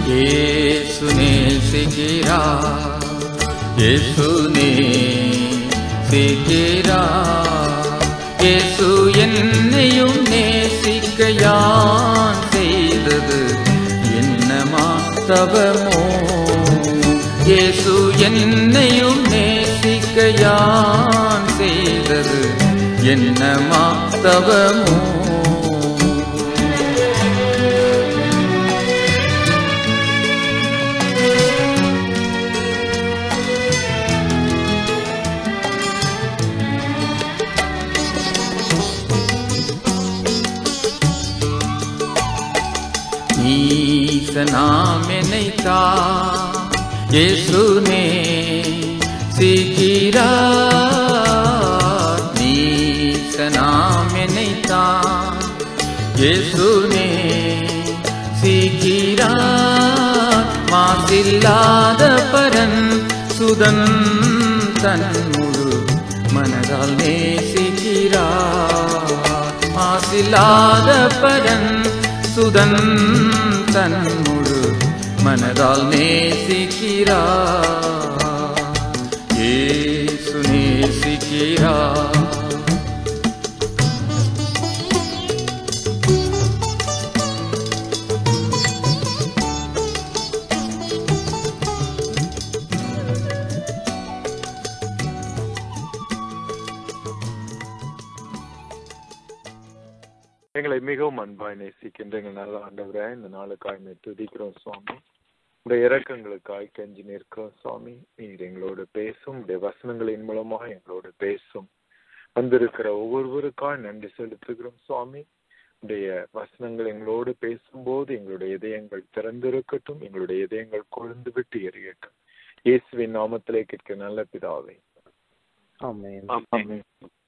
இயேசு நேசிக்கிறார் இயேசு நேசிக்கிறார் இயேசு என்னையும் நேசிக்க யான் செய்தது என்னமா தவமோ இயேசு என்னையும் நேசிக்க யான் செய்தது என்னமா தவமோ ஈசனாம் என்னைத்தா இயேசுனே சீக்கிரார் நீசனாம் என்னைத்தா இயேசுனே சீக்கிரார் மாசில்லாத பரன் சுதன் தன் முழு மனதால் நேசிக்கிறார் மாசில்லாத பரன் சுதன் தன் முழு மனதால் நேசிக்கிறார் ஏசு நேசிக்கிறார் எங்களை மிகவும் அன்பாய் நேசிக்கின்ற எங்கள் நல்ல ஆண்டவரே இந்த நாளுக்காய் மே துதிக்கிறோம் சுவாமி உடைய இரக்கங்களுக்காய் கெஞ்சி நிற்கிறோம் சுவாமி நீர் எங்களோடு பேசும் உடைய வசனங்களின் மூலமா எங்களோடு பேசும் வந்திருக்கிற ஒவ்வொருவருக்காய் நன்றி செலுத்துகிறோம் சுவாமி உடைய வசனங்கள் எங்களோடு பேசும்போது எங்களுடைய இதயங்கள் திறந்திருக்கட்டும் எங்களுடைய இதயங்கள் கொழுந்து விட்டு எரியட்டும் இயேசுவின் நாமத்திலே கேட்க நல்ல பிதாவே ஆமென் ஆமென்.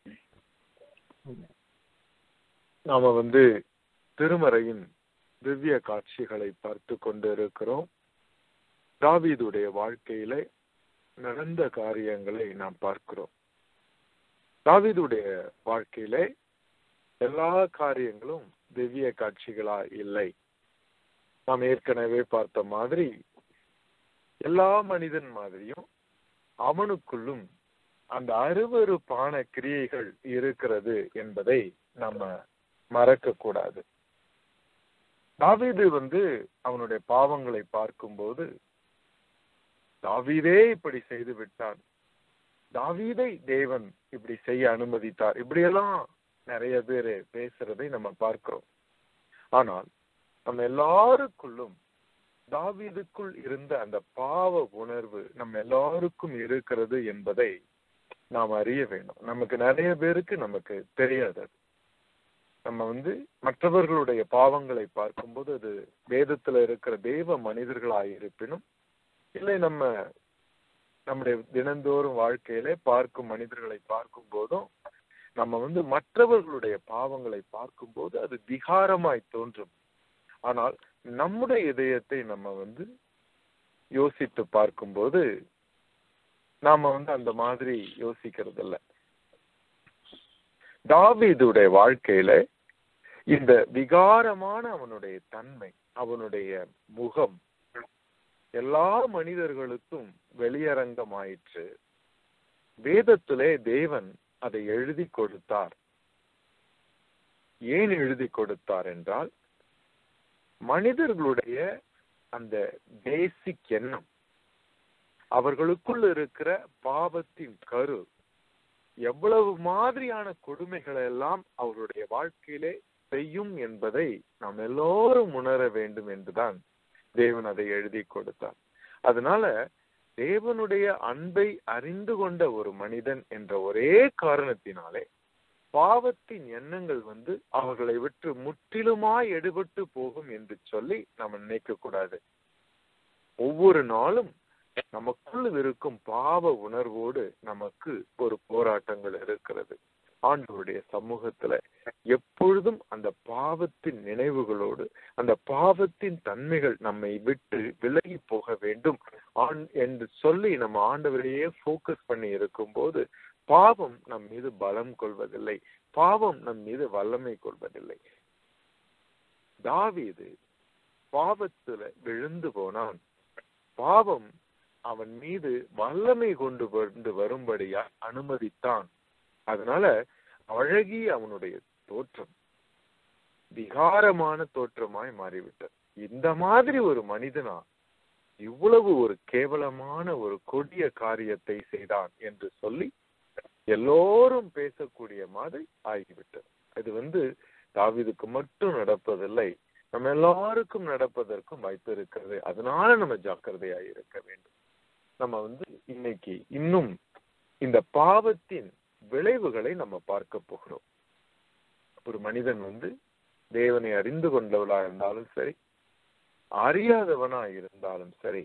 நாம வந்து திருமறையின் திவ்ய காட்சிகளை பார்த்து கொண்டு இருக்கிறோம் தாவீதுடைய வாழ்க்கையில நடந்த காரியங்களை நாம் பார்க்கிறோம் தாவீதுடைய வாழ்க்கையில எல்லா காரியங்களும் திவ்ய காட்சிகளா இல்லை நாம் ஏற்கனவே பார்த்த மாதிரி எல்லா மனிதன் மாதிரியும் அவனுக்குள்ளும் அந்த அருவருப்பான கிரியைகள் இருக்கிறது என்பதை நம்ம மறக்க கூடாது தாவீது வந்து அவனுடைய பாவங்களை பார்க்கும்போது தாவீதே இப்படி செய்து விட்டான் தாவீதை தேவன் இப்படி செய்ய அனுமதித்தார் இப்படியெல்லாம் நிறைய பேர் பேசுறதை நம்ம பார்க்கிறோம் ஆனால் நம்ம எல்லாருக்குள்ளும் தாவீதுக்குள் இருந்த அந்த பாவ உணர்வு நம்ம எல்லாருக்கும் இருக்கிறது என்பதை நாம் அறிய வேண்டும் நமக்கு நிறைய பேருக்கு நமக்கு தெரியாது அது. நம்ம வந்து மற்றவர்களுடைய பாவங்களை பார்க்கும்போது அது வேதத்துல இருக்கிற தெய்வ மனிதர்களாய் இருப்பினும் இல்லை நம்ம நம்முடைய தினந்தோறும் வாழ்க்கையில பார்க்கும் மனிதர்களை பார்க்கும் போதும் நம்ம வந்து மற்றவர்களுடைய பாவங்களை பார்க்கும்போது அது விகாரமாய் தோன்றும் ஆனால் நம்முடைய இதயத்தை நம்ம வந்து யோசித்து பார்க்கும்போது நாம வந்து அந்த மாதிரி யோசிக்கிறது இல்ல தாவீதுடைய வாழ்க்கையில இந்த விகாரமான அவனுடைய தன்மை அவனுடைய முகம் எல்லா மனிதர்களுக்கும் வெளியரங்கமாயிற்று வேதத்திலே தேவன் அதை எழுதி கொடுத்தார் ஏன் எழுதி கொடுத்தார் என்றால் மனிதர்களுடைய அந்த பேசிக் எண்ணம் அவர்களுக்குள் இருக்கிற பாவத்தின் கரு எவ்வளவு மாதிரியான கொடுமைகளை எல்லாம் அவருடைய வாழ்க்கையிலே செய்யும் என்பதை நாம் எல்லோரும் உணர வேண்டும் என்றுதான் தேவன் அதை எழுதி கொடுத்தார் அதனால தேவனுடைய அன்பை அறிந்து கொண்ட ஒரு மனிதன் என்ற ஒரே காரணத்தினாலே பாவத்தின் எண்ணங்கள் வந்து அவர்களை விட்டு முற்றிலுமாய் எடுபட்டு போகும் என்று சொல்லி நம்ம நினைக்க கூடாது ஒவ்வொரு நாளும் நமக்குள் இருக்கும் பாவ உணர்வோடு நமக்கு ஒரு போராட்டங்கள் இருக்கிறது ஆண்டவருடைய சமூகத்துல எப்பொழுதும் அந்த பாவத்தின் நினைவுகளோடு அந்த பாவத்தின் தன்மைகள் நம்மை விட்டு விலகி போக வேண்டும் ஆண் என்று சொல்லி நம்ம ஆண்டவரையே ஃபோக்கஸ் பண்ணி இருக்கும்போது பாவம் நம் மீது பலம் கொள்வதில்லை பாவம் நம் மீது வல்லமை கொள்வதில்லை தாவீது பாவத்துல விழுந்து போனான் பாவம் அவன் மீது வல்லமை கொண்டு கொண்டு வரும்படியா அனுமதித்தான் அதனால அழகி அவனுடைய தோற்றம் விகாரமான தோற்றமாய் மாறிவிட்டது இந்த மாதிரி ஒரு மனிதனா இவ்வளவு ஒரு கேவலமான ஒரு கொடிய காரியத்தை செய்தான் என்று சொல்லி எல்லோரும் பேசக்கூடிய மாதிரி ஆகிவிட்டது இது வந்து தாவீதுக்கு மட்டும் நடப்பதில்லை நம்ம எல்லாருக்கும் நடப்பதற்கும் வாய்ப்பு இருக்கிறது அதனால நம்ம ஜாக்கிரதையா இருக்க வேண்டும் நம்ம வந்து இன்னைக்கு இன்னும் இந்த பாவத்தின் விளைவுகளை நம்ம பார்க்க போகிறோம் ஒரு மனிதன் வந்து தேவனை அறிந்து கொண்டவளா இருந்தாலும் சரி அறியாதவனா இருந்தாலும் சரி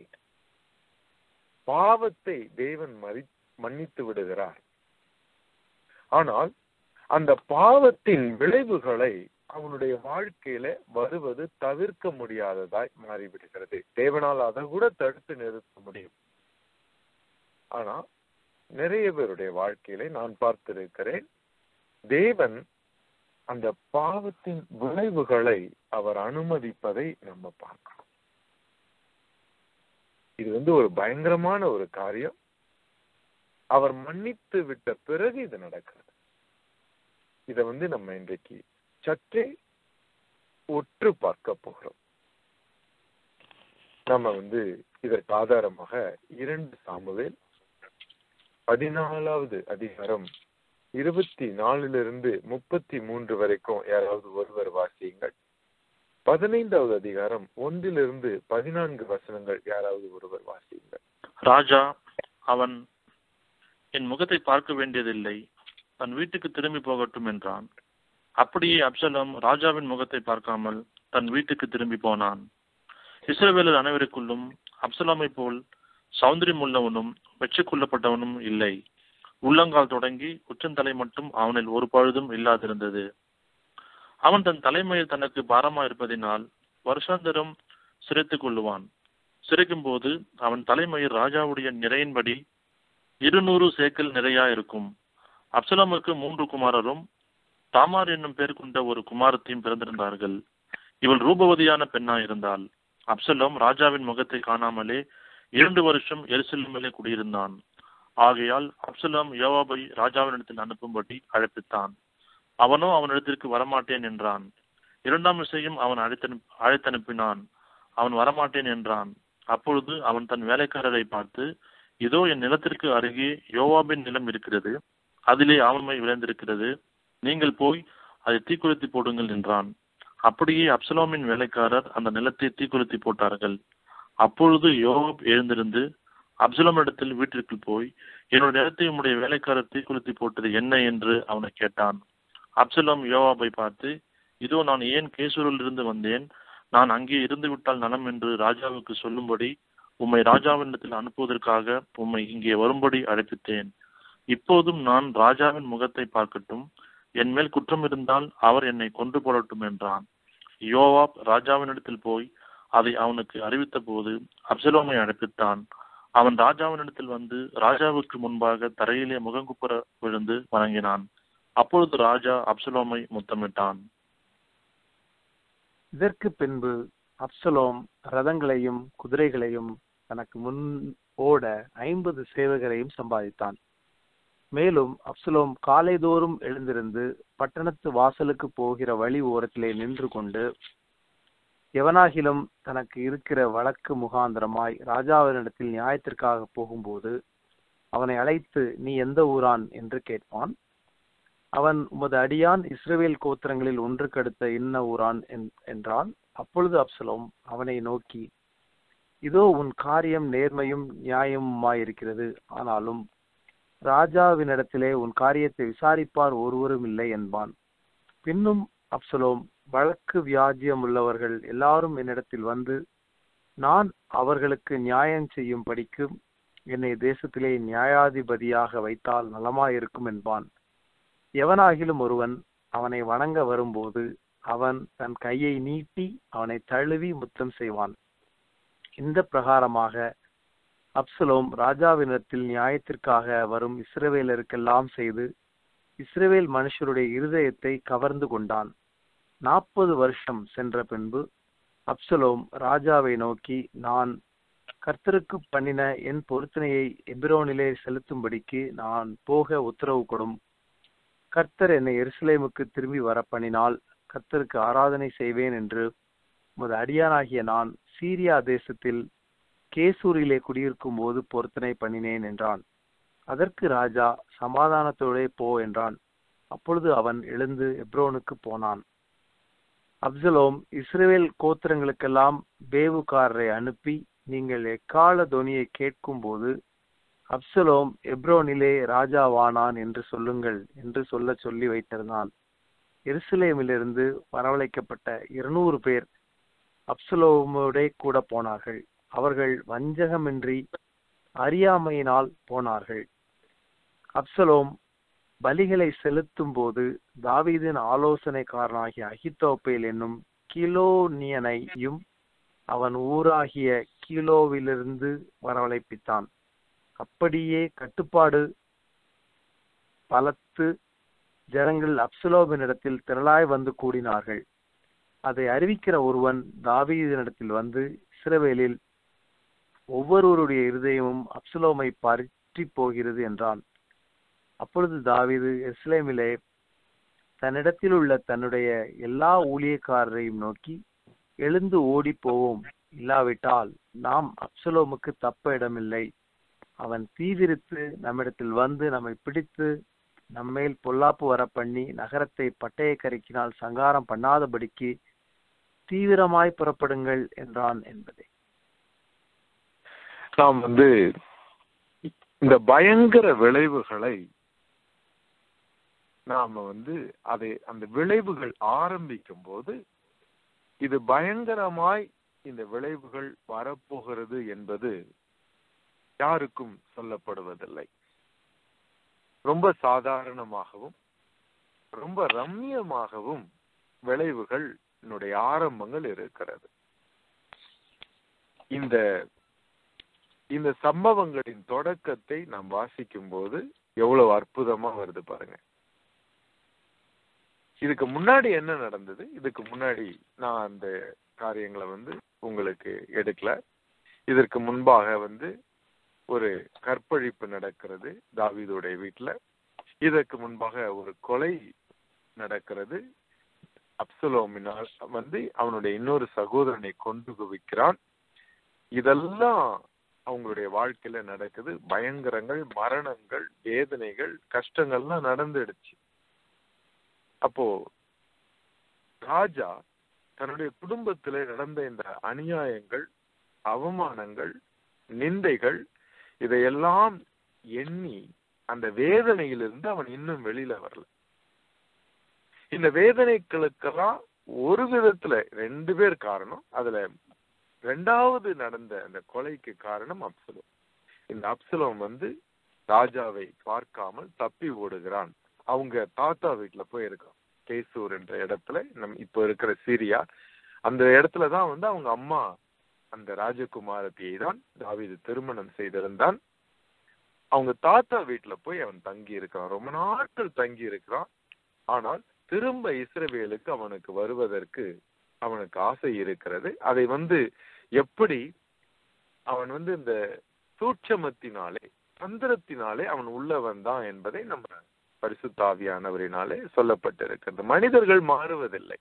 பாவத்தை தேவன் மறி மன்னித்து விடுகிறார் ஆனால் அந்த பாவத்தின் விளைவுகளை அவனுடைய வாழ்க்கையில வருவது தவிர்க்க முடியாததாய் மாறிவிடுகிறது தேவனால் அதை கூட தடுத்து நிறுத்த முடியும் ஆனா நிறைய பேருடைய வாழ்க்கையில நான் பார்த்திருக்கிறேன் தேவன் அந்த பாவத்தின் விளைவுகளை அவர் அனுமதிப்பதை நம்ம பார்க்கணும் இது வந்து ஒரு பயங்கரமான ஒரு காரியம் அவர் மன்னித்து விட்ட பிறகு இது நடக்கிறது இத வந்து நம்ம இன்றைக்கு சற்றே ஒற்று பார்க்க போகிறோம் நம்ம வந்து இதற்கு ஆதாரமாக இரண்டு சாமுவேல் பதினாலாவது அதிகாரம் இருபத்தி நாலிலிருந்து முப்பத்தி மூன்று வரைக்கும் யாராவது ஒருவர் வாசியுங்கள் பதினைந்தாவது அதிகாரம் ஒன்றிலிருந்து பதினான்கு வசனங்கள் யாராவது ஒருவர் வாசியுங்கள் ராஜா அவன் என் முகத்தை பார்க்க வேண்டியதில்லை தன் வீட்டுக்கு திரும்பி போகட்டும் என்றான் அப்படியே அப்சலம் ராஜாவின் முகத்தை பார்க்காமல் தன் வீட்டுக்கு திரும்பி போனான் இஸ்ரவேலர் அனைவருக்குள்ளும் அப்சலாமை போல் சௌந்தரியம் உள்ளவனும் வெற்றிக்கொள்ளப்பட்டவனும் இல்லை உள்ளங்கால் தொடங்கி உச்சந்தலை மட்டும் அவனில் ஒரு பழுதும் இல்லாதிருந்தது அவன் தன் தலைமையில் தனக்கு பாரமா இருப்பதினால் வருஷாந்தரம் சிரைத்துக் கொள்ளுவான் சிரைக்கும் போது அவன் தலைமையில் ராஜாவுடைய நிறையின்படி இருநூறு சேக்கல் நிறையா இருக்கும் அப்சலாமுக்கு மூன்று குமாரரும் தாமார் என்னும் பேர் கொண்ட ஒரு குமாரத்தையும் பிறந்திருந்தார்கள் இவள் ரூபவதியான பெண்ணா இருந்தாள் அப்சலம் ராஜாவின் முகத்தை காணாமலே இரண்டு வருஷம் எருசலேமிலே குடியிருந்தான் ஆகையால் அப்சலம் யோவாபை ராஜாவினிடத்தில் அனுப்பும்படி அழைப்பித்தான் அவனோ அவனிடத்திற்கு வரமாட்டேன் என்றான் இரண்டாம் விஷயம் அவன் அழைத்தனு அழைத்தனுப்பினான் அவன் வரமாட்டேன் என்றான் அப்பொழுது அவன் தன் வேலைக்காரரை பார்த்து இதோ என் நிலத்திற்கு அருகே யோவாபின் நிலம் இருக்கிறது அதிலே ஆவண்மை விளைந்திருக்கிறது நீங்கள் போய் அதை தீக்குளித்து போடுங்கள் என்றான் அப்படியே அப்சலோமின் வேலைக்காரர் அந்த நிலத்தை தீக்குளித்து போட்டார்கள் அப்பொழுது யோவாப் எழுந்திருந்து அப்சலோமிடத்தில் வீட்டிற்கு போய் என்னுடைய நிலத்தை உம்முடைய வேலைக்காரர் தீக்குளித்து போட்டது என்ன என்று அவனை கேட்டான் அப்சலோம் யோவாபை பார்த்து இதோ நான் ஏன் கேசூரில் இருந்து வந்தேன் நான் அங்கே இருந்து விட்டால் நலம் என்று ராஜாவுக்கு சொல்லும்படி உம்மை ராஜாவினிடத்தில் அனுப்புவதற்காக உம்மை இங்கே வரும்படி அழைப்பித்தேன் இப்போதும் நான் ராஜாவின் முகத்தை பார்க்கட்டும் என் மேல் குற்றம் இருந்தால் அவர் என்னை கொண்டு போடட்டும் என்றான் யோவாப் ராஜாவினிடத்தில் போய் அதை அவனுக்கு அறிவித்த போது அப்சலோமை அழைப்பித்தான் அவன் ராஜாவினிடத்தில் வந்து ராஜாவுக்கு முன்பாக தரையிலே முகங்குப்புற விழுந்து வணங்கினான் அப்பொழுது ராஜா அப்சலோமை முத்தமிட்டான் இதற்கு பின்பு அப்சலோம் ரதங்களையும் குதிரைகளையும் தனக்கு முன் ஓட ஐம்பது சேவகரையும் சம்பாதித்தான் மேலும் அப்சலோம் காலைதோறும் எழுந்திருந்து பட்டணத்து வாசலுக்கு போகிற வழி ஓரத்திலே நின்று கொண்டு எவனாகிலும் தனக்கு இருக்கிற வழக்கு முகாந்திரமாய் ராஜாவினிடத்தில் நியாயத்திற்காக போகும்போது அவனை அழைத்து நீ எந்த ஊரான் என்று கேட்பான் அவன் உமது அடியான் இஸ்ரவேல் கோத்திரங்களில் ஒன்றுக்கடுத்த இன்ன ஊரான் என்றால் அப்பொழுது அப்சலோம் அவனை நோக்கி இதோ உன் காரியம் நேர்மையும் நியாயமுமாயிருக்கிறது ஆனாலும் ராஜாவினிடத்திலே உன் காரியத்தை விசாரிப்பார் ஒருவரும் இல்லை என்பான் பின்னும் அப்சலோம் வழக்கு வியாஜியம் உள்ளவர்கள் எல்லாரும் என்னிடத்தில் வந்து நான் அவர்களுக்கு நியாயம் செய்யும் படிக்கும் என்னை தேசத்திலே நியாயாதிபதியாக வைத்தால் நலமாயிருக்கும் என்பான் எவனாகிலும் ஒருவன் அவனை வணங்க வரும்போது அவன் தன் கையை நீட்டி அவனை தழுவி முத்தம் செய்வான் இந்த பிரகாரமாக அப்சலோம் ராஜாவினிடத்தில் நியாயத்திற்காக வரும் இஸ்ரவேலருக்கெல்லாம் செய்து இஸ்ரவேல் மனுஷருடைய இருதயத்தை கவர்ந்து கொண்டான் நாற்பது வருஷம் சென்ற பின்பு அப்சலோம் ராஜாவை நோக்கி நான் கர்த்தருக்கு பண்ணின என் பொருத்தனையை எபிரோனிலே செலுத்தும்படிக்கு நான் போக உத்தரவு கொடும் கர்த்தர் என்னை எருசலேமுக்கு திரும்பி வர பண்ணினால் கர்த்தருக்கு ஆராதனை செய்வேன் என்று உமது அடியானாகிய நான் சீரியா தேசத்தில் கேசூரிலே குடியிருக்கும் போது பொருத்தனை பண்ணினேன் என்றான் அதற்கு ராஜா சமாதானத்தோடே போ என்றான் அப்பொழுது அவன் எழுந்து எப்ரோனுக்கு போனான் அப்சலோம் இஸ்ரேல் கோத்திரங்களுக்கெல்லாம் வேவுக்காரரை அனுப்பி நீங்கள் எக்கால தொனியை கேட்கும்போது அப்சலோம் எப்ரோனிலே ராஜாவானான் என்று சொல்லுங்கள் என்று சொல்ல சொல்லி வைத்திருந்தான் எருசலேமிலிருந்து வரவழைக்கப்பட்ட இருநூறு பேர் அப்சலோமோட கூட போனார்கள் அவர்கள் வஞ்சகமின்றி அறியாமையினால் போனார்கள் அப்சலோம் பலிகளை செலுத்தும் போது தாவீதின் ஆலோசனைக்காரனாகிய அகித்தோப்பேல் என்னும் கிலோனியனையும் அவன் ஊராகிய கீலோவிலிருந்து வரவழைப்பித்தான் அப்படியே கட்டுப்பாடு பலத்து ஜனங்கள் அப்சலோபினிடத்தில் திரளாய் வந்து கூடினார்கள் அதை அறிவிக்கிற ஒருவன் தாவீதினிடத்தில் வந்து இஸ்ரவேலில் ஒவ்வொருவருடைய இருதயமும் அப்சலோமை பற்றி போகிறது என்றான் அப்பொழுது தாவீது எஸ்லேமிலே தன்னிடத்தில் உள்ள தன்னுடைய எல்லா ஊழியக்காரரையும் நோக்கி எழுந்து ஓடி போவோம் இல்லாவிட்டால் நாம் அப்சலோமுக்கு தப்ப இடமில்லை அவன் தீவிரித்து நம்மிடத்தில் வந்து நம்மை பிடித்து நம்மேல் பொல்லாப்பு வர பண்ணி நகரத்தை பட்டய கருக்கினால் சங்காரம் பண்ணாதபடிக்கு தீவிரமாய் புறப்படுங்கள் என்றான் என்பதே நாம் வந்து இந்த பயங்கர விளைவுகளை நாம வந்து அதை அந்த விளைவுகள் ஆரம்பிக்கும் போது இது பயங்கரமாய் இந்த விளைவுகள் வரப்போகிறது என்பது யாருக்கும் சொல்லப்படுவதில்லை ரொம்ப சாதாரணமாகவும் ரொம்ப ரம்யமாகவும் விளைவுகள் என்னுடைய ஆரம்பங்கள் இருக்கிறது இந்த இந்த சம்பவங்களின் தொடக்கத்தை நாம் வாசிக்கும் போது எவ்வளவு அற்புதமா வருது பாருங்க இதுக்கு முன்னாடி என்ன நடந்தது இதுக்கு முன்னாடி நான் அந்த காரியங்களை வந்து உங்களுக்கு எடுக்கல இதற்கு முன்பாக வந்து ஒரு கற்பழிப்பு நடக்கிறது தாவீதுடைய வீட்டுல இதற்கு முன்பாக ஒரு கொலை நடக்கிறது அப்சலோமினால் வந்து அவனுடைய இன்னொரு சகோதரனை கொண்டு குவிக்கிறான் இதெல்லாம் அவங்களுடைய வாழ்க்கையில நடக்குது பயங்கரங்கள் மரணங்கள் வேதனைகள் கஷ்டங்கள்லாம் நடந்துடுச்சு அப்போ ராஜா தன்னுடைய குடும்பத்திலே நடந்த இந்த அநியாயங்கள் அவமானங்கள் நிந்தைகள் இதையெல்லாம் எண்ணி அந்த வேதனையிலிருந்து அவன் இன்னும் வெளியில வரல இந்த வேதனைகளுக்கெல்லாம் ஒரு விதத்துல ரெண்டு பேர் காரணம் அதுல ரெண்டாவது நடந்த அந்த கொலைக்கு காரணம் அப்சலோம் இந்த அப்சலோம் வந்து ராஜாவை பார்க்காமல் தப்பி ஓடுகிறான் அவங்க தாத்தா வீட்டுல போய் இருக்கான் கேசூர் என்ற இடத்துல நம் இப்போ இருக்கிற சீரியா அந்த இடத்துலதான் வந்து அவங்க அம்மா அந்த ராஜகுமாரத்தியை தான் தாவீது திருமணம் செய்திருந்தான் அவங்க தாத்தா வீட்டுல போய் அவன் தங்கி இருக்கிறான் ரொம்ப நாட்கள் தங்கி இருக்கிறான் ஆனால் திரும்ப இஸ்ரவேலுக்கு அவனுக்கு வருவதற்கு அவனுக்கு ஆசை இருக்கிறது அதை வந்து எப்படி அவன் வந்து இந்த சூட்சமத்தினாலே தந்திரத்தினாலே அவன் உள்ள வந்தான் என்பதை நம்ம பரிசுத்தாவியானவரினாலே சொல்லப்பட்டிருக்கிறது மனிதர்கள் மாறுவதில்லை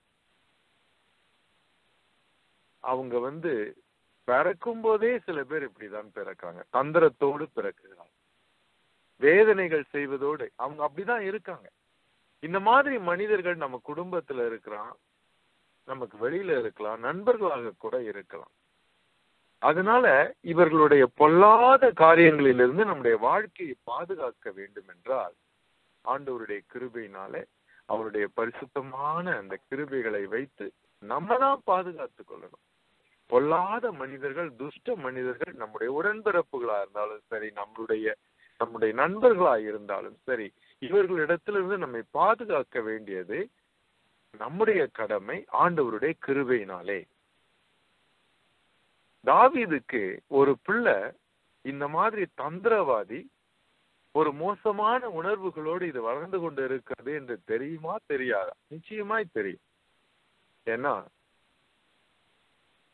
அவங்க வந்து பிறக்கும் போதே சில பேர் இப்படிதான் பிறக்காங்க தந்திரத்தோடு பிறக்குகிறாங்க வேதனைகள் செய்வதோடு அவங்க அப்படிதான் இருக்காங்க இந்த மாதிரி மனிதர்கள் நம்ம குடும்பத்துல இருக்கிறான் நமக்கு வெளியில இருக்கலாம் நண்பர்களாக கூட இருக்கலாம் அதனால இவர்களுடைய பொல்லாத காரியங்களிலிருந்து நம்முடைய வாழ்க்கையை பாதுகாக்க வேண்டும் என்றால் ஆண்டவருடைய கிருபையினாலே அவருடைய பரிசுத்தமான அந்த கிருபைகளை வைத்து நம்ம தான் பாதுகாத்து கொள்ளணும் பொல்லாத மனிதர்கள் துஷ்ட மனிதர்கள் நம்முடைய உடன்பிறப்புகளா இருந்தாலும் சரி நம்மளுடைய நம்முடைய நண்பர்களா இருந்தாலும் சரி இவர்களிடத்திலிருந்து நம்மை பாதுகாக்க வேண்டியது நம்முடைய கடமை ஆண்டவருடைய கிருபையினாலே தாவீதுக்கு ஒரு பிள்ளை இந்த மாதிரி தந்திரவாதி ஒரு மோசமான உணர்வுகளோடு இது வளர்ந்து கொண்டு இருக்கிறது என்று தெரியுமா தெரியாதா நிச்சயமாய் தெரியும் ஏன்னா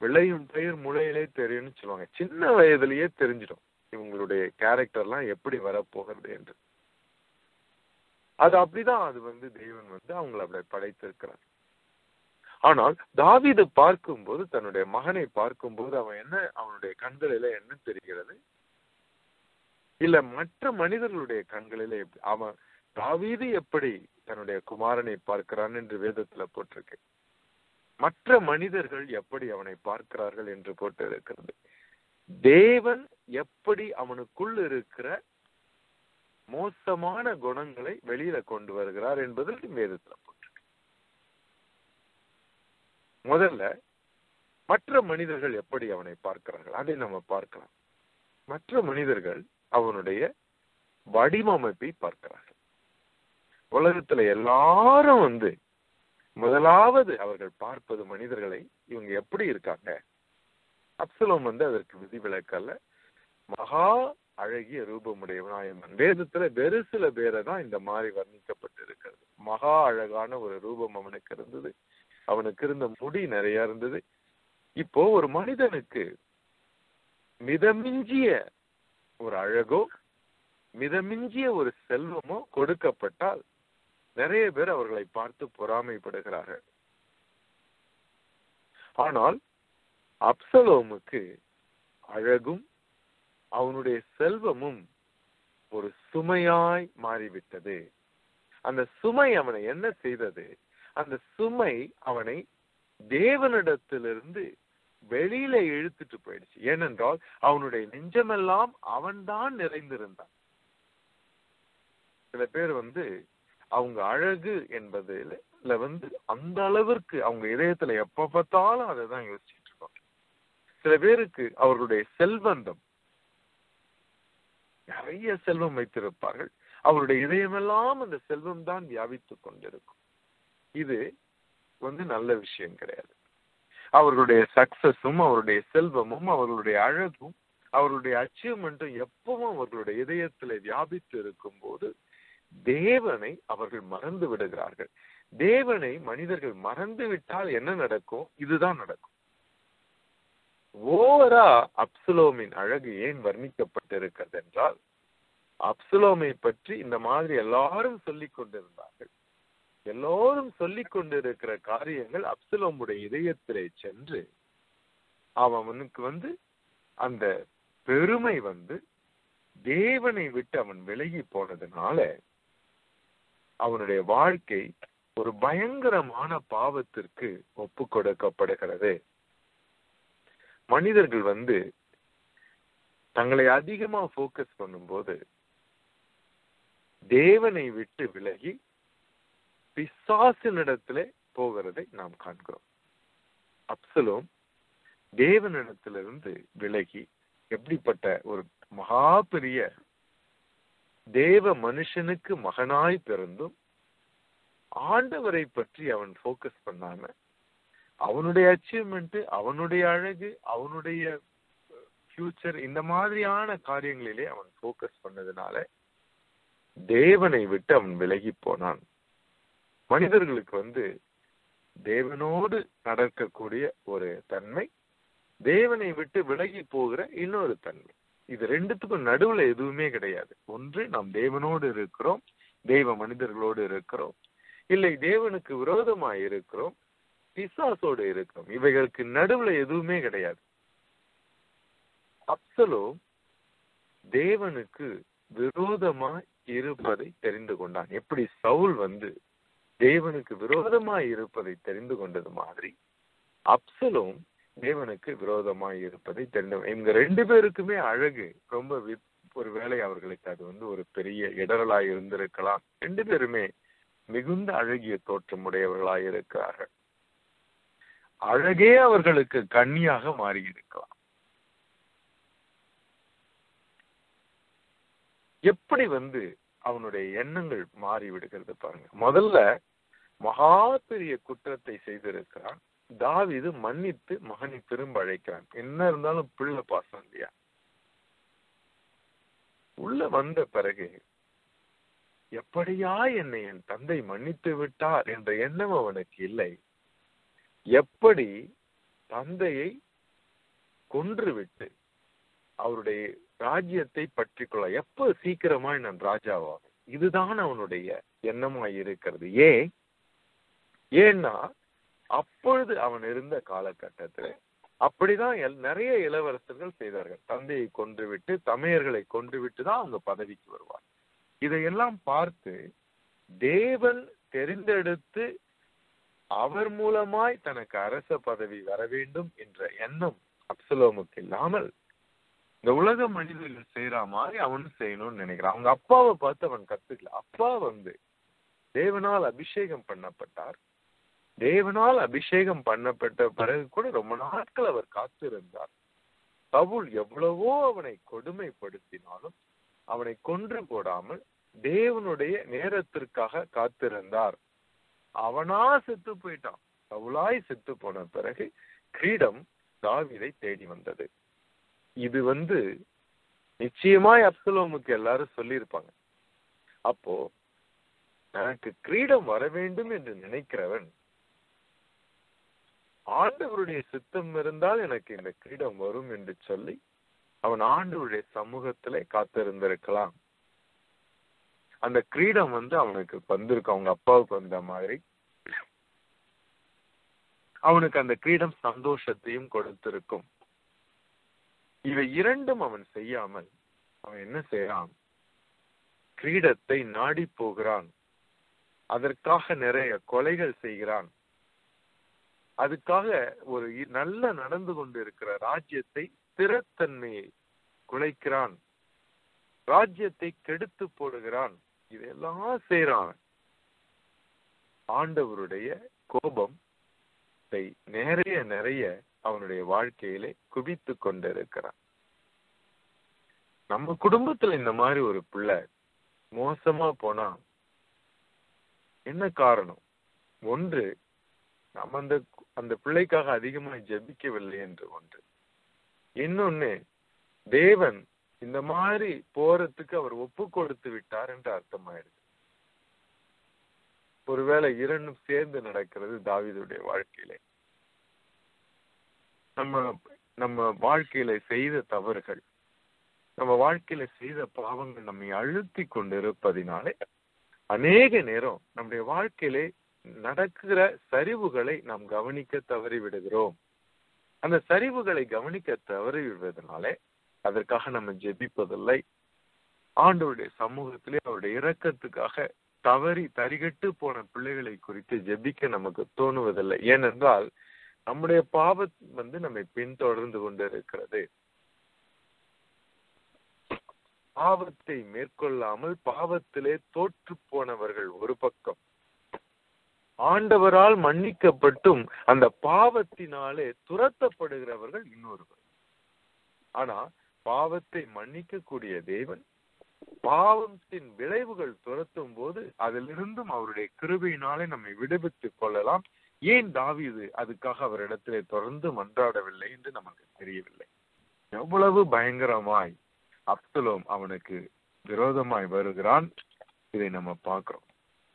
விளையும் பயிர் முளையிலே தெரியும்னு சொல்லுவாங்க சின்ன வயதிலேயே தெரிஞ்சிடும் இவங்களுடைய கேரக்டர்லாம் எப்படி வரப்போகிறது என்று அது அப்படிதான் அது வந்து தெய்வன் வந்து அவங்களை அப்படி படைத்திருக்கிறார் ஆனால் தாவீது பார்க்கும்போது தன்னுடைய மகனை பார்க்கும்போது அவன் என்ன அவனுடைய கண்களில என்ன தெரிகிறது இல்ல மற்ற மனிதர்களுடைய கண்களில எப்படி அவன் தாவீது எப்படி தன்னுடைய குமாரனை பார்க்கிறான் என்று வேதத்துல போட்டிருக்கு மற்ற மனிதர்கள் எப்படி அவனை பார்க்கிறார்கள் என்று போட்டு இருக்கிறது தேவன் எப்படி அவனுக்குள் இருக்கிற மோசமான குணங்களை வெளியில கொண்டு வருகிறார் என்பது வேதத்துல போட்டிருக்கு முதல்ல மற்ற மனிதர்கள் எப்படி அவனை பார்க்கிறார்கள் அதை நம்ம பார்க்கலாம் மற்ற மனிதர்கள் அவனுடைய வடிவமைப்பை பார்க்கிறார்கள் உலகத்துல எல்லாரும் வந்து முதலாவது அவர்கள் பார்ப்பது மனிதர்களை இவங்க எப்படி இருக்காங்க அப்சலோம் வந்து அதற்கு விதிவிலக்கல்ல மகா அழகிய ரூபமுடையவனாயமன் வேதத்துல வெறு சில பேரை தான் இந்த மாதிரி வர்ணிக்கப்பட்டு இருக்கிறது மகா அழகான ஒரு ரூபம் அவனுக்கு இருந்தது அவனுக்கு இருந்த முடி நிறைய இருந்தது இப்போ ஒரு மனிதனுக்கு மிதமிஞ்சிய ஒரு அழகோ மிதமிஞ்சிய ஒரு செல்வமோ கொடுக்கப்பட்டால் நிறைய பேர் அவர்களை பார்த்து பொறாமைப்படுகிறார்கள் ஆனால் அப்சலோமுக்கு அழகும் அவனுடைய செல்வமும் ஒரு சுமையாய் மாறிவிட்டது அந்த சுமை அவனை என்ன செய்தது அந்த சுமை அவனை தேவனிடத்திலிருந்து வெளியில இழுத்துட்டு போயிடுச்சு ஏனென்றால் அவனுடைய நெஞ்சமெல்லாம் அவன்தான் நிறைந்திருந்தான் சில பேர் வந்து அவங்க அழகு என்பதுல வந்து அந்த அளவிற்கு அவங்க இதயத்துல எப்ப பார்த்தாலும் அதை தான் யோசிச்சுட்டு இருப்பாங்க சில பேருக்கு அவர்களுடைய செல்வந்தம் நிறைய செல்வம் வைத்திருப்பார்கள் அவருடைய இதயமெல்லாம் அந்த செல்வம் தான் வியாபித்துக் கொண்டிருக்கும் இது வந்து நல்ல விஷயம் கிடையாது அவர்களுடைய சக்சஸும் அவருடைய செல்வமும் அவர்களுடைய அழகும் அவருடைய அச்சீவ்மெண்ட்டும் எப்பவும் அவர்களுடைய இதயத்துல வியாபித்து இருக்கும் போது தேவனை அவர்கள் மறந்து விடுகிறார்கள் தேவனை மனிதர்கள் மறந்து விட்டால் என்ன நடக்கும் இதுதான் நடக்கும் ஓவரா அப்சுலோமின் அழகு ஏன் வர்ணிக்கப்பட்டிருக்கிறது என்றால் அப்சுலோமை பற்றி இந்த மாதிரி எல்லாரும் சொல்லிக் கொண்டிருந்தார்கள் எல்லோரும் சொல்லிக் கொண்டிருக்கிற காரியங்கள் அப்சுலோமுடைய இதயத்திலே சென்று அவனுக்கு வந்து அந்த பெருமை வந்து தேவனை விட்டு அவன் விலகி போனதுனால அவனுடைய வாழ்க்கை ஒரு பயங்கரமான பாவத்திற்கு ஒப்பு கொடுக்கப்படுகிறது மனிதர்கள் வந்து தங்களை அதிகமா போக்கஸ் பண்ணும்போது தேவனை விட்டு விலகி பிசாசினிடத்திலே போகிறதை நாம் காண்கிறோம் அப்சலோம் தேவனிடத்திலிருந்து விலகி எப்படிப்பட்ட ஒரு மகா பெரிய தேவ மனுஷனுக்கு மகனாய் பிறந்தும் ஆண்டவரை பற்றி அவன் போக்கஸ் பண்ணாம அவனுடைய அச்சீவ்மெண்ட் அவனுடைய அழகு அவனுடைய ஃபியூச்சர் இந்த மாதிரியான காரியங்களிலே அவன் போக்கஸ் பண்ணதுனால தேவனை விட்டு அவன் விலகி போனான் மனிதர்களுக்கு வந்து தேவனோடு நடக்கக்கூடிய ஒரு தன்மை தேவனை விட்டு விலகி போகிற இன்னொரு தன்மை இது ரெண்டுத்துக்கும் நடுவுல எதுவுமே கிடையாது ஒன்று நாம் தேவனோடு இருக்கிறோம் தெய்வ மனிதர்களோடு இருக்கிறோம் இல்லை தேவனுக்கு விரோதமாய் இருக்கிறோம் பிசாசோடு இருக்கிறோம் இவைகளுக்கு நடுவுல எதுவுமே கிடையாது அப்சலோ தேவனுக்கு விரோதமாய் இருப்பதை தெரிந்து கொண்டான் எப்படி சவுல் வந்து தேவனுக்கு விரோதமாய் இருப்பதை தெரிந்து கொண்டது மாதிரி அப்சலும் தேவனுக்கு விரோதமாய் இருப்பதை தெரிந்து இவங்க ரெண்டு பேருக்குமே அழகு ரொம்ப ஒரு வேளை அவர்களுக்கு அது வந்து ஒரு பெரிய இடரலாய் இருந்திருக்கலாம் ரெண்டு பேருமே மிகுந்த அழகிய தோற்றம் உடையவர்களாய் இருக்கிறார்கள் அழகே அவர்களுக்கு கண்ணியாக மாறி இருக்கலாம் எப்படி வந்து அவனுடைய எண்ணங்கள் மாறி விடுகிறது பாருங்க முதல்ல மகா பெரிய குற்றத்தை செய்திருக்கிறான் தாவிது மன்னித்து மகனை திரும்ப அழைக்கிறான் என்ன இருந்தாலும் பிள்ளை பாசம் இல்லையா உள்ள வந்த பிறகு எப்படியா என்னை என் தந்தை மன்னித்து விட்டார் என்ற எண்ணம் அவனுக்கு இல்லை எப்படி தந்தையை கொன்று விட்டு அவருடைய ராஜ்யத்தை பற்றி கொள்ள எப்ப சீக்கிரமாய் நான் ராஜாவாகும் இதுதான் அவனுடைய எண்ணமாய் இருக்கிறது ஏன் ஏன்னா அப்பொழுது அவன் இருந்த காலகட்டத்துல அப்படிதான் எல்- நிறைய இளவரசர்கள் செய்தார்கள் தந்தையை கொன்று விட்டு தமையர்களை கொன்று விட்டு தான் அவங்க பதவிக்கு வருவார் இதையெல்லாம் பார்த்து தேவன் தெரிந்தெடுத்து அவர் மூலமாய் தனக்கு அரச பதவி வர வேண்டும் என்ற எண்ணம் அப்சலோமுக்கு இல்லாமல் இந்த உலக மனிதர்கள் செய்யற மாதிரி அவனும் செய்யணும்னு நினைக்கிறான் அவங்க அப்பாவை பார்த்து அவன் கத்துக்கல அப்பா வந்து தேவனால் அபிஷேகம் பண்ணப்பட்டார் தேவனால் அபிஷேகம் பண்ணப்பட்ட பிறகு கூட ரொம்ப நாட்கள் அவர் காத்திருந்தார் சவுல் எவ்வளவோ அவனை கொடுமைப்படுத்தினாலும் அவனை கொன்று போடாமல் தேவனுடைய நேரத்திற்காக காத்திருந்தார் அவனா செத்து போயிட்டான் சவுலாய் செத்து போன பிறகு கிரீடம் தாவீதை தேடி வந்தது இது வந்து நிச்சயமாய் அப்சலோமுக்கு எல்லாரும் சொல்லியிருப்பாங்க அப்போ எனக்கு கிரீடம் வர வேண்டும் என்று நினைக்கிறவன் ஆண்டவருடைய சித்தம் இருந்தால் எனக்கு இந்த கிரீடம் வரும் என்று சொல்லி அவன் ஆண்டவருடைய சமூகத்திலே காத்திருந்திருக்கலாம் அந்த கிரீடம் வந்து அவனுக்கு வந்திருக்கும் அவங்க அப்பாவுக்கு வந்த மாதிரி அவனுக்கு அந்த கிரீடம் சந்தோஷத்தையும் கொடுத்திருக்கும் இவை இரண்டும் அவன் செய்யாமல் அவன் என்ன செய்யறான் கிரீடத்தை நாடி போகிறான் அதற்காக நிறைய கொலைகள் செய்கிறான் அதுக்காக ஒரு இ- நல்ல நடந்து கொண்டிருக்கிற ராஜ்யத்தை ஸ்திரத்தன்மையை குலைக்கிறான் ராஜ்யத்தை கெடுத்து போடுகிறான் இதெல்லாம் செய்யறான் அவன். ஆண்டவருடைய கோபம் இதை நிறைய நிறைய அவனுடைய வாழ்க்கையிலே குவித்து கொண்டிருக்கிறான் நம்ம குடும்பத்துல இந்த மாதிரி ஒரு பிள்ளை மோசமா போனா என்ன காரணம் ஒன்று நம்ம அந்த அந்த பிள்ளைக்காக அதிகமாக ஜெபிக்கவில்லை என்று ஒன்று இன்னொன்னு தேவன் இந்த மாதிரி போறதுக்கு அவர் ஒப்பு கொடுத்து விட்டார் என்று அர்த்தமாயிடுது ஒருவேளை இரண்டும் சேர்ந்து நடக்கிறது தாவீதுடைய வாழ்க்கையிலே நம்ம நம்ம வாழ்க்கையில செய்த தவறுகள் நம்ம வாழ்க்கையில செய்த பாவங்கள் நம்மை அழுத்தி கொண்டிருப்பதினாலே அநேக நேரம் நம்முடைய வாழ்க்கையிலே நடக்கிற சரிவுகளை நாம் கவனிக்க தவறி விடுகிறோம் அந்த சரிவுகளை கவனிக்க தவறி விடுவதனாலே அதற்காக நம்ம ஜெபிப்பதில்லை ஆண்டவருடைய சமூகத்திலே அவருடைய இரக்கத்துக்காக தவறி தரிகட்டு போன பிள்ளைகளை குறித்து ஜெபிக்க நமக்கு தோணுவதில்லை ஏனென்றால் நம்முடைய பாவம் வந்து நம்மை பின்தொடர்ந்து கொண்டிருக்கிறது பாவத்தை மேற்கொள்ளாமல் பாவத்திலே தோற்று போனவர்கள் ஒரு பக்கம் ஆண்டவரால் மன்னிக்கப்பட்டும் அந்த பாவத்தினாலே துரத்தப்படுகிறவர்கள் இன்னொருவர் ஆனா பாவத்தை மன்னிக்க கூடிய தேவன் பாவத்தின் விளைவுகள் துரத்தும் போது அதிலிருந்தும் அவருடைய கிருபையினாலே நம்மை விடுவித்துக் கொள்ளலாம் ஏன் தாவீது அதுக்காக அவரிடத்திலே தொடர்ந்து மன்றாடவில்லை என்று நமக்கு தெரியவில்லை எவ்வளவு பயங்கரமாய் அப்சலோம் அவனுக்கு விரோதமாய் வருகிறான் இதை நம்ம பார்க்கிறோம்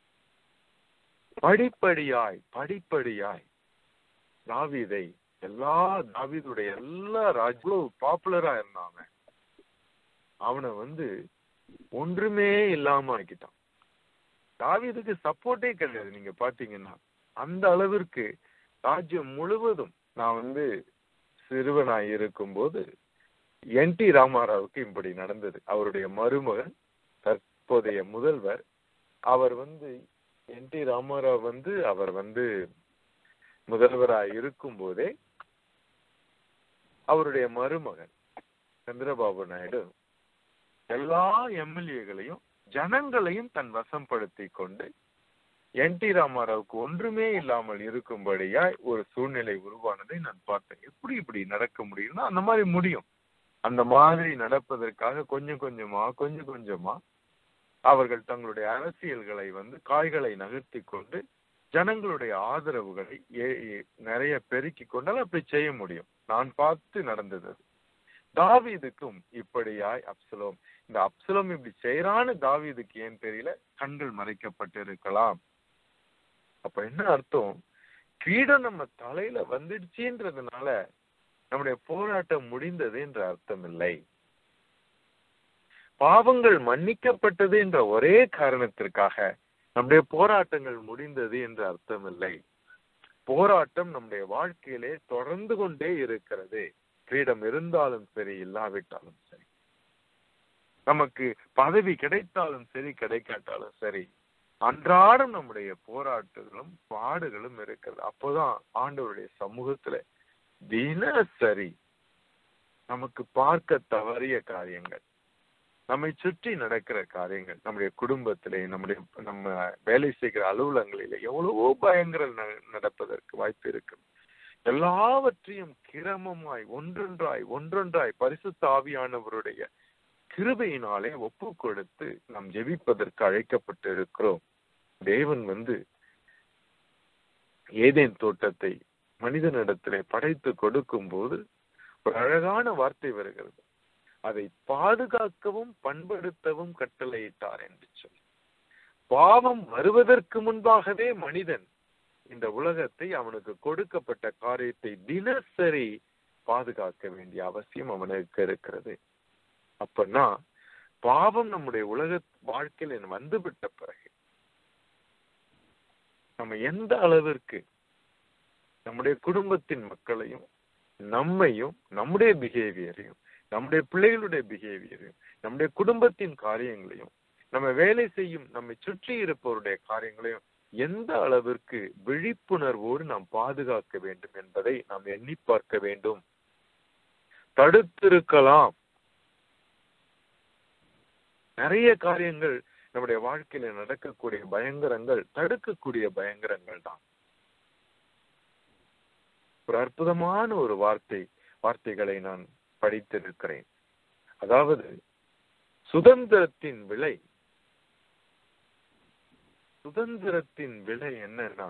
படிப்படியாய் படிப்படியாய் தாவீதை எல்லா தாவீதுடைய எல்லா ராஜ்யங்களும் பாப்புலரா இருந்தாங்க அவனை வந்து ஒன்றுமே இல்லாம ஆக்கிட்டான் தாவீதுக்கு சப்போர்ட்டே கிடையாது நீங்க பாத்தீங்கன்னா அந்த அளவிற்கு ராஜ்யம் முழுவதும் நான் வந்து சிறுவனாய் இருக்கும்போது என் டி ராமாராவுக்கு இப்படி நடந்தது அவருடைய மருமகன் தற்போதைய முதல்வர் அவர் வந்து என் டி ராமாராவ் வந்து அவர் வந்து முதல்வராய் இருக்கும் போதே அவருடைய மருமகன் சந்திரபாபு நாயுடு எல்லா எம்எல்ஏகளையும் ஜனங்களையும் தன் வசப்படுத்தி கொண்டு என் டி ராமாராவுக்கு ஒன்றுமே இல்லாமல் இருக்கும்படியா ஒரு சூழ்நிலை உருவானதை நான் பார்த்தேன் எப்படி இப்படி நடக்க முடியும்னா அந்த மாதிரி முடியும் அந்த மாதிரி நடப்பதற்காக கொஞ்சம் கொஞ்சமா கொஞ்சம் கொஞ்சமா அவர்கள் தங்களுடைய அரசியல்களை வந்து காய்களை நகர்த்தி கொண்டு ஜனங்களுடைய ஆதரவுகளை ஏ- ஏ- நிறைய பெருக்கி கொண்டால் அப்படி செய்ய முடியும் நான் பார்த்து நடந்தது அது. தாவீதுக்கும் இப்படியாய் அப்சலோம் இந்த அப்சலோம் இப்படி செய்யறான்னு தாவீதுக்கு ஏன் தெரியல கண்கள் மறைக்கப்பட்டு இருக்கலாம் அப்ப என்ன அர்த்தம் கிரீடம் நம்ம தலையில வந்துடுச்சுன்றதுனால நம்முடைய போராட்டம் முடிந்தது என்ற அர்த்தம் இல்லை பாவங்கள் மன்னிக்கப்பட்டது என்ற ஒரே காரணத்திற்காக நம்முடைய போராட்டங்கள் முடிந்தது என்ற அர்த்தம் இல்லை போராட்டம் நம்முடைய வாழ்க்கையிலே தொடர்ந்து கொண்டே இருக்கிறது கிரீடம் இருந்தாலும் சரி இல்லாவிட்டாலும் சரி நமக்கு பதவி கிடைத்தாலும் சரி கிடைக்காட்டாலும் சரி அன்றாடம் நம்முடைய போராட்டங்களும் பாடுகளும் இருக்கிறது அப்போதான் ஆண்டவருடைய சமூகத்துல தினசரி நமக்கு பார்க்க தவறிய காரியங்கள் நம்மை சுற்றி நடக்கிற காரியங்கள் நம்முடைய குடும்பத்திலே நம்முடைய நம்ம வேலை செய்கிற அலுவலகங்களிலே எவ்வளவோ பயங்கரம் ந- நடப்பதற்கு வாய்ப்பு இருக்கு எல்லாவற்றையும் கிரமமாய் ஒன்றொன்றாய் ஒன்றொன்றாய் பரிசுத்த ஆவியானவருடைய கிருபையினாலே ஒப்பு கொடுத்து நாம் ஜெபிப்பதற்கு அழைக்கப்பட்டு இருக்கிறோம் தேவன் வந்து ஏதேன் தோட்டத்தை மனிதனிடத்திலே படைத்து கொடுக்கும் போது ஒரு அழகான வார்த்தை வருகிறது அதை பாதுகாக்கவும் பண்படுத்தவும் கட்டளையிட்டார் என்று சொல்லி பாவம் வருவதற்கு முன்பாகவே மனிதன் இந்த உலகத்தை அவனுக்கு கொடுக்கப்பட்ட காரியத்தை தினசரி பாதுகாக்க வேண்டிய அவசியம் அவனுக்கு இருக்கிறது அப்பன்னா பாவம் நம்முடைய உலக வாழ்க்கையில் வந்துவிட்ட பிறகு நம்ம எந்த அளவிற்கு நம்முடைய குடும்பத்தின் மக்களையும் நம்மையும் நம்முடைய பிஹேவியரையும் நம்முடைய பிள்ளைகளுடைய பிஹேவியரையும் நம்முடைய குடும்பத்தின் காரியங்களையும் நம்ம வேலை செய்யும் நம்மை சுற்றி இருப்பவருடைய காரியங்களையும் எந்த அளவிற்கு விழிப்புணர்வோடு நாம் பாதுகாக்க வேண்டும் என்பதை நாம் எண்ணி பார்க்க வேண்டும் தடுத்திருக்கலாம் நிறைய காரியங்கள் நம்முடைய வாழ்க்கையில நடக்கக்கூடிய பயங்கரங்கள் தடுக்கக்கூடிய பயங்கரங்கள் தான் ஒரு அற்புதமான ஒரு வார்த்தை வார்த்தைகளை நான் படித்திருக்கிறேன் அதாவது சுதந்திரத்தின் விலை சுதந்திரத்தின் விலை என்னன்னா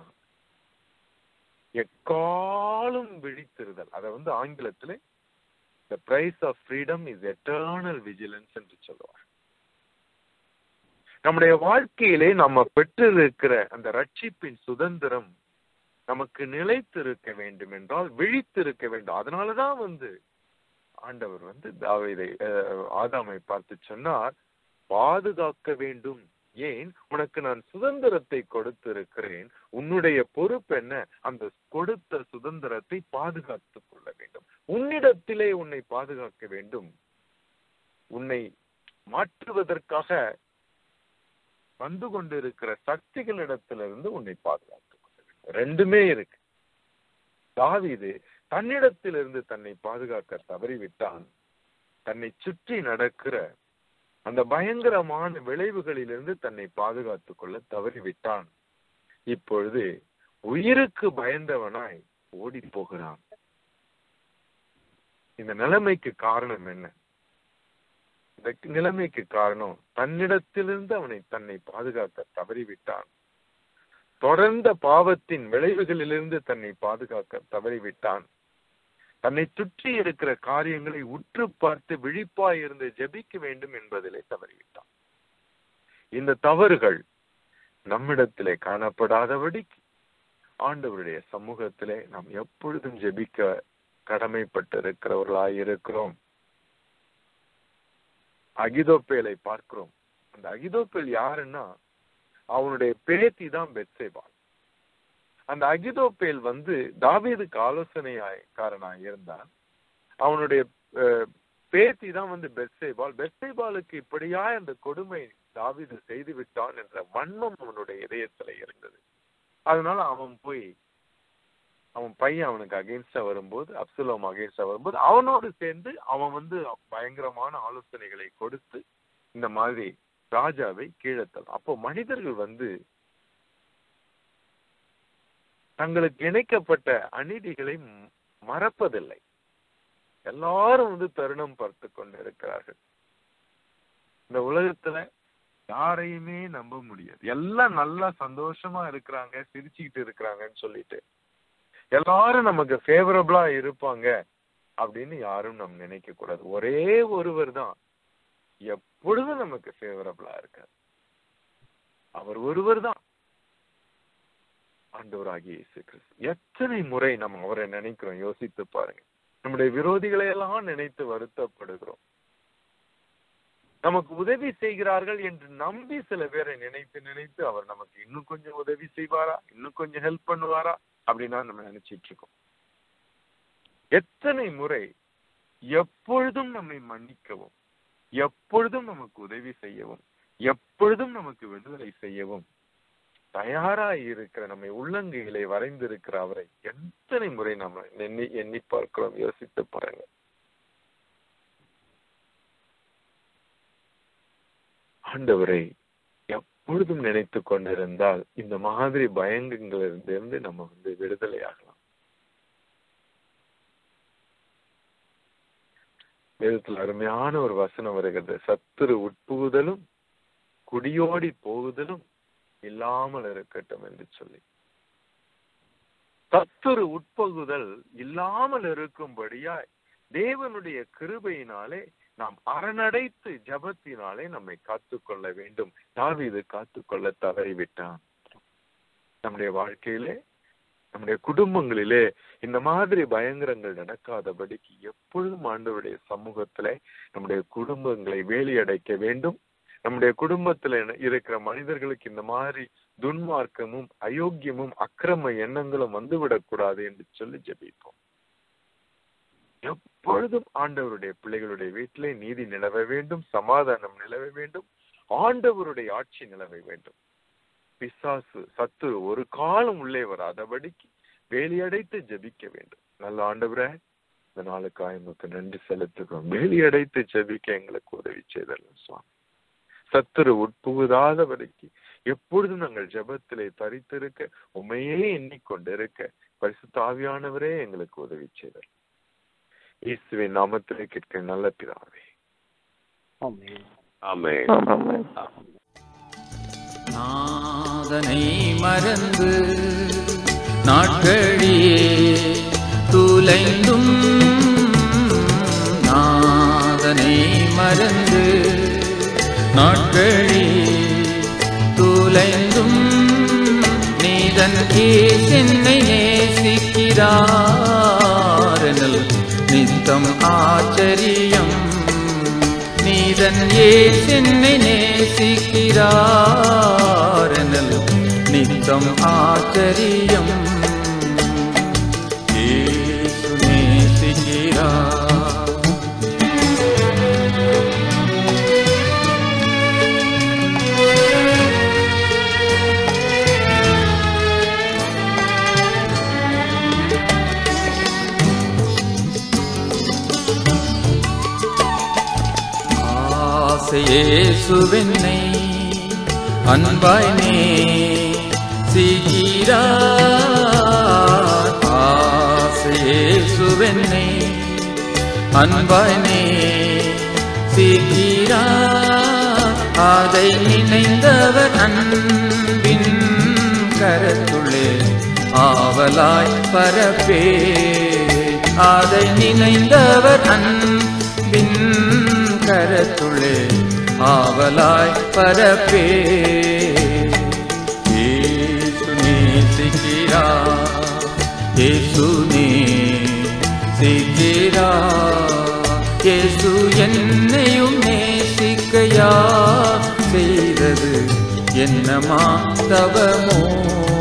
எக்காலும் விழித்திருதல் அதை வந்து ஆங்கிலத்துல the price of freedom is eternal vigilance என்று சொல்லுவார் நம்முடைய வாழ்க்கையிலே நம்ம பெற்றிருக்கிற அந்த ரட்சிப்பின் சுதந்திரம் நமக்கு நிலைத்திருக்க வேண்டும் என்றால் விழித்திருக்க வேண்டும் அதனாலதான் வந்து ஆண்டவர் வந்து தாவீதை அஹ், ஆதாமை பார்த்து சொன்னார் பாதுகாக்க வேண்டும் ஏன் உனக்கு நான் சுதந்திரத்தை கொடுத்திருக்கிறேன் உன்னுடைய பொறுப்பு என்ன அந்த கொடுத்த சுதந்திரத்தை பாதுகாத்துக் கொள்ள வேண்டும் உன்னிடத்திலே உன்னை பாதுகாக்க வேண்டும் உன்னை மாற்றுவதற்காக வந்து கொண்டிருக்கிற சக்திகளிடத்திலிருந்து உன்னை பாதுகாத்துக் கொள்ள வேண்டும் ரெண்டுமே இருக்கு தாவீது தன்னிடத்திலிருந்து தன்னை பாதுகாக்க தவறிவிட்டான் தன்னை சுற்றி நடக்கிற அந்த பயங்கரமான விளைவுகளிலிருந்து தன்னை பாதுகாத்துக் கொள்ள தவறிவிட்டான் இப்பொழுது உயிருக்கு பயந்தவனாய் ஓடி போகிறான் இந்த நிலைமைக்கு காரணம் என்ன இந்த நிலைமைக்கு காரணம் தன்னிடத்திலிருந்து அவனை தன்னை பாதுகாக்க தவறிவிட்டான் தொடர்ந்த பாவத்தின் விளைவுகளிலிருந்து தன்னை பாதுகாக்க தவறிவிட்டான் தன்னை சுற்றி இருக்கிற காரியங்களை உற்று பார்த்து விழிப்பாய் இருந்து ஜெபிக்க வேண்டும் என்பதிலே தவறிவிட்டான் இந்த தவறுகள் நம்மிடத்திலே காணப்படாதபடி ஆண்டவருடைய சமூகத்திலே நாம் எப்பொழுதும் ஜெபிக்க கடமைப்பட்டிருக்கிறவர்களாய் இருக்கிறோம் அகிதோப்பேலை பார்க்கிறோம் அந்த அகிதோப்பேல் யாருன்னா அவனுடைய பேத்தி தான் பெத்சேபால் அந்த அகிதோப்பேல் வந்து தாவீதுக்கு ஆலோசனைக்காரனாய் இருந்தான் அவனுடைய அஹ், பேத்தி தான் வந்து பெத்சேபால் பெத்சேபாலுக்கு இப்படியா அந்த கொடுமை தாவீது செய்து விட்டான் என்ற வன்மம் அவனுடைய இதயத்துல இருந்தது அதனால அவன் போய் அவன் பையன் அவனுக்கு அகேன்ஸ்டா வரும்போது அப்சுலோம் அகேன்ஸ்டா வரும்போது அவனோடு சேர்ந்து அவன் வந்து பயங்கரமான ஆலோசனைகளை கொடுத்து இந்த மாதிரி ராஜாவை கீழத்தல் அப்போ மனிதர்கள் வந்து தங்களுக்கு இணைக்கப்பட்ட அநீதிகளை ம- மறப்பதில்லை எல்லாரும் வந்து தருணம் பார்த்து கொண்டு இருக்கிறார்கள் இந்த உலகத்துல யாரையுமே நம்ப முடியாது எல்லாம் நல்லா சந்தோஷமா இருக்கிறாங்க சிரிச்சுக்கிட்டு இருக்கிறாங்கன்னு சொல்லிட்டு எல்லாரும் நமக்கு ஃபேவரபிளா இருப்பாங்க அப்படின்னு யாரும் நம்ம நினைக்க கூடாது ஒரே ஒருவர் தான் எப்பொழுதும் நமக்கு ஃபேவரபிளா இருக்கார் அவர் ஒருவர் தான் ஆண்டவராகிய இயேசு கிறிஸ்து எத்தனை முறை நம்ம அவரை நினைக்கிறோம் யோசித்து பாருங்க நம்முடைய விரோதிகளை எல்லாம் நினைத்து வருத்தப்படுகிறோம் நமக்கு உதவி செய்கிறார்கள் என்று நம்பி சில பேரை நினைத்து நினைத்து அவர் நமக்கு இன்னும் கொஞ்சம் உதவி செய்வாரா இன்னும் கொஞ்சம் ஹெல்ப் பண்ணுவாரா அப்படின்னா நம்ம நினைச்சிட்டு இருக்கோம் எத்தனை முறை எப்பொழுதும் நம்மை மன்னிக்கவும் எப்பொழுதும் நமக்கு உதவி செய்யவும் எப்பொழுதும் நமக்கு விடுதலை செய்யவும் தயாராய் இருக்கிற நம்மை உள்ளங்கையிலே வரைந்திருக்கிற அவரை எத்தனை முறை நம்ம எண்ணி எண்ணி பார்க்கிறோம் யோசித்து பாருங்க ஆண்டவரை எப்பொழுதும் நினைத்து கொண்டிருந்தால் இந்த மாதிரி பயங்கங்களிலிருந்து நம்ம வந்து விடுதலை ஆகலாம் வேதத்தில் அருமையான ஒரு வசனம் வருகிறது சத்துரு உட்புகுதலும் குடியோடி போகுதலும் இல்லாமல் இருக்கட்டும் என்று சொல்லி சத்துரு உட்பகுதல் இல்லாமல் இருக்கும்படியாய் தேவனுடைய கிருபையினாலே நாம் அரணடைத்து ஜபத்தினாலே நம்மை காத்துக்கொள்ள வேண்டும் தாவீது காத்துக்கொள்ள தவறிவிட்டான் நம்முடைய வாழ்க்கையிலே நம்முடைய குடும்பங்களிலே இந்த மாதிரி பயங்கரங்கள் நடக்காதபடிக்கு எப்பொழுதும் ஆண்டவருடைய சமூகத்திலே நம்முடைய குடும்பங்களை வேலியடைக்க வேண்டும் நம்முடைய குடும்பத்துல இருக்கிற மனிதர்களுக்கு இந்த மாதிரி துன்மார்க்கமும் அயோக்கியமும் அக்கிரம எண்ணங்களும் வந்துவிடக் கூடாது என்று சொல்லி ஜெபிப்போம் எப்பொழுதும் ஆண்டவருடைய பிள்ளைகளுடைய வீட்டிலே நீதி நிலவ வேண்டும் சமாதானம் நிலவ வேண்டும் ஆண்டவருடைய ஆட்சி நிலவ வேண்டும் பிசாசு சத்து ஒரு காலம் உள்ளே வராதபடிக்கு வேலியடைத்து ஜெபிக்க வேண்டும் நல்ல ஆண்டவரே இந்த நாளுக்காக எங்களுக்கு நன்றி செலுத்துகிறோம் வேலியடைத்து ஜெபிக்க எங்களுக்கு உதவி செய்தல் சுவாமி சத்துரு உட்புகுதாதபடிக்கு எப்பொழுதும் நாங்கள் ஜெபத்திலே தரித்திருக்க உண்மையே எண்ணிக்கொண்டிருக்க பரிசுத்தாவியானவரே எங்களுக்கு உதவி செய்தல் இயேசுவின் நாமத்திலே கேட்க நல்ல பிதாவே ஆமென். ஆமென் ஆமாம் நாதனை மறந்து நாட்களியே துலைந்தும் நாதனை மறந்து நாட்களியே துலைந்தும் நீதன் ஏசென்னை நேசிக்கிறாரனல் நித்தம் ஆச்சரியம் நீதன் ஏசென்னை நேசிக்கிறாரனல் நித்தம் ஆச்சரியம் ஏசு நேசிக்கிறார் ஆசையேசுவென்னை அன்பாய் நே சீகிறார் ஆசையேசுவென்னை அன்பாய் நே சீகிறார் அதை நினைந்தவர் அன்பின் கரத்துள்ளே ஆவலாய் பரப்பே அதை நினைந்தவர் அன்பின் கரத்துள்ளே ஆவலாய் பரப்பே ஏசு நேசிக்கிறார் ஏசு நேசிக்கிறார் ஏசு என்னையும் நேசிக்கையா செய்தது என்னமா தவமோ